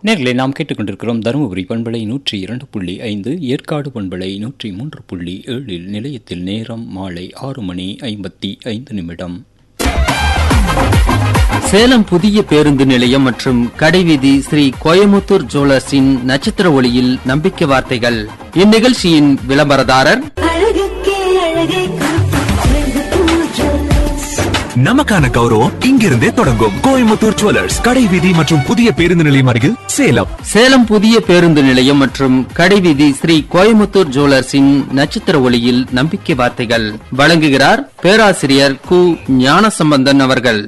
நேர்களை நாம் கேட்டுக்கொண்டிருக்கிறோம் தருமபுரி பண்பலை நூற்றி இரண்டு புள்ளி ஐந்து ஏற்காடு பண்பலை நூற்றி மூன்று புள்ளி ஏழில் நிலையத்தில் நேரம் மாலை ஆறு மணி ஐம்பத்தி ஐந்து நிமிடம் சேலம் புதிய பேருந்து நிலையம் மற்றும் கடைவீதி ஸ்ரீ கோயமுத்தூர் ஜுவல்லர்ஸின் நட்சத்திர ஒளியில் நம்பிக்கை வார்த்தைகள் இந்நிகழ்ச்சியின் விளம்பரதாரர் அழகுக்கே அழகை நமக்கான கௌரவம் இங்கிருந்தே தொடங்கும் கோயம்புத்தூர் ஜுவல்லர்ஸ் கடை வீதி மற்றும் புதிய பேருந்து நிலையம் அருகில் சேலம் சேலம் புதிய பேருந்து நிலையம் மற்றும் கடைவீதி ஸ்ரீ கோயமுத்தூர் ஜுவல்லர்ஸின் நட்சத்திர ஒளியில் நம்பிக்கை வார்த்தைகள் வழங்குகிறார் பேராசிரியர் கு ஞானசம்பந்தன் அவர்கள்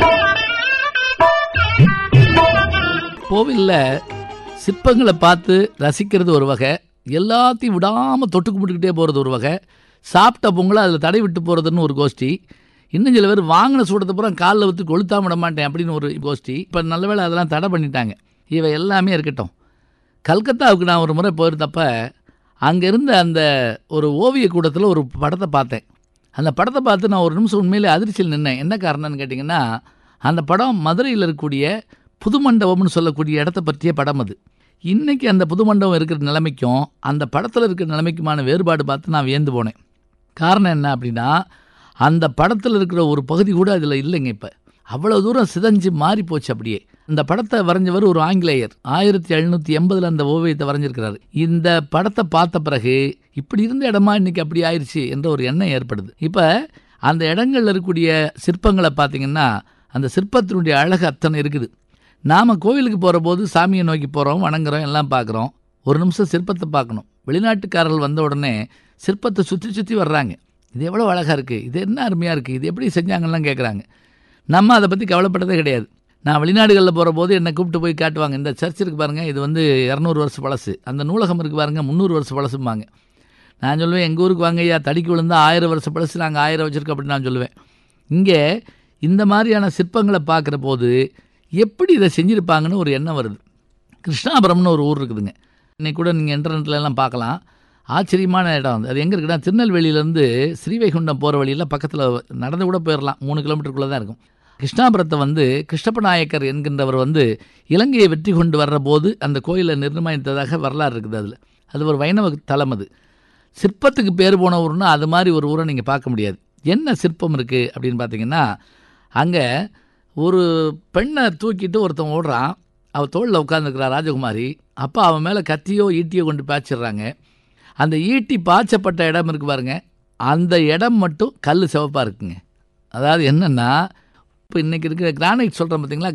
கோவிலில் சிற்பங்களை பார்த்து ரசிக்கிறது ஒரு வகை எல்லாத்தையும் விடாமல் தொட்டு கும்பிட்டுக்கிட்டே போகிறது ஒரு வகை சாப்பிட்ட பொங்கலை அதில் தடை விட்டு போகிறதுன்னு ஒரு கோஷ்டி இன்னும் சில பேர் வாங்கின சூடத்தை பூரா காலில் விட்டு கொளுத்தாம விட மாட்டேன் அப்படின்னு ஒரு கோஷ்டி இப்போ நல்ல வேளை அதெல்லாம் தடை பண்ணிட்டாங்க இவை எல்லாமே இருக்கட்டும் கல்கத்தாவுக்கு நான் ஒரு முறை போயிருந்தப்ப அங்கே இருந்த அந்த ஒரு ஓவிய கூடத்தில் ஒரு படத்தை பார்த்தேன் அந்த படத்தை பார்த்து நான் ஒரு நிமிஷம் உண்மையிலே அதிர்ச்சியில் நின்னேன் என்ன காரணம்னு கேட்டிங்கன்னா அந்த படம் மதுரையில் இருக்கக்கூடிய புது மண்டபம்னு சொல்லக்கூடிய இடத்த பற்றிய படம் அது இன்றைக்கி அந்த புது மண்டபம் இருக்கிற நிலைமைக்கும் அந்த படத்தில் இருக்கிற நிலைமைக்குமான வேறுபாடு பார்த்து நான் வியந்து போனேன் காரணம் என்ன அப்படின்னா அந்த படத்தில் இருக்கிற ஒரு பகுதி கூட அதில் இல்லைங்க இப்போ அவ்வளோ தூரம் சிதைஞ்சு மாறி போச்சு அப்படியே இந்த படத்தை வரைஞ்சவர் ஒரு ஆங்கிலேயர் ஆயிரத்தி எழுநூற்றி எண்பதில் அந்த ஓவியத்தை வரைஞ்சிருக்கிறாரு இந்த படத்தை பார்த்த பிறகு இப்படி இருந்த இடமா இன்னைக்கு அப்படி ஆயிடுச்சு என்ற ஒரு எண்ணம் ஏற்படுது இப்போ அந்த இடங்கள்ல இருக்கக்கூடிய சிற்பங்களை பார்த்தீங்கன்னா அந்த சிற்பத்தினுடைய அழகு அத்தனை இருக்குது நாம் கோவிலுக்கு போகிற போது சாமியை நோக்கி போகிறோம் வணங்குறோம் எல்லாம் பார்க்குறோம் ஒரு நிமிஷம் சிற்பத்தை பார்க்கணும் வெளிநாட்டுக்காரர்கள் வந்த உடனே சிற்பத்தை சுற்றி சுற்றி வர்றாங்க இது எவ்வளோ அழகாக இருக்குது இது என்ன அருமையாக இருக்குது இது எப்படி செஞ்சாங்கலாம் கேட்குறாங்க நம்ம அதை பற்றி கவலைப்பட்டதே கிடையாது நான் வெளிநாடுகளில் போகிற போது என்னை கூப்பிட்டு போய் காட்டுவாங்க இந்த சர்ச் இருக்கு பாருங்கள் இது வந்து இரநூறு வருஷம் பழசு அந்த நூலகம் இருக்கு பாருங்கள் முந்நூறு வருஷம் பழசும்பாங்க நான் சொல்லுவேன் எங்கள் ஊருக்கு வாங்க ஐயா தடிக்கு விழுந்தா ஆயிரம் வருஷம் பழசு நாங்கள் ஆயிரம் வச்சுருக்கோம் அப்படின்னு நான் சொல்லுவேன் இங்கே இந்த மாதிரியான சிற்பங்களை பார்க்குற போது எப்படி இதை செஞ்சுருப்பாங்கன்னு ஒரு எண்ணம் வருது கிருஷ்ணாபுரம்னு ஒரு ஊர் இருக்குதுங்க இன்னைக்கு கூட நீங்கள் இன்டர்நெட்ல எல்லாம் பார்க்கலாம் ஆச்சரியமான இடம் அது அது எங்கே இருக்குன்னா திருநெல்வேலியிலேருந்து ஸ்ரீவைகுண்டம் போகிற வழியில் பக்கத்தில் நடந்து கூட போயிடலாம் மூணு கிலோமீட்டருக்குள்ளே தான் இருக்கும் கிருஷ்ணாபுரத்தை வந்து கிருஷ்ணப்ப நாயக்கர் என்கின்றவர் வந்து இலங்கையை வெற்றி கொண்டு வர்ற போது அந்த கோயிலை நிர்ணயித்ததாக வரலாறு இருக்குது அதில் அது ஒரு வைணவ தலம் அது சிற்பத்துக்கு பேர் போன ஊர்னா அது மாதிரி ஒரு ஊரை நீங்கள் பார்க்க முடியாது என்ன சிற்பம் இருக்குது அப்படின்னு பார்த்தீங்கன்னா அங்கே ஒரு பெண்ணை தூக்கிட்டு ஒருத்தன் ஓடுறான் அவள் தோளில் உட்காந்துருக்கிறா ராஜகுமாரி அப்போ அவன் மேலே கத்தியோ ஈட்டியோ கொண்டு பாய்ச்சிடுறாங்க அந்த ஈட்டி பாய்ச்சப்பட்ட இடம் இருக்கு பாருங்க அந்த இடம் மட்டும் கல் சிவப்பாக இருக்குங்க அதாவது என்னென்னா இப்போ இன்றைக்கி இருக்கிற கிரானைட் சொல்கிறோம் பார்த்தீங்களா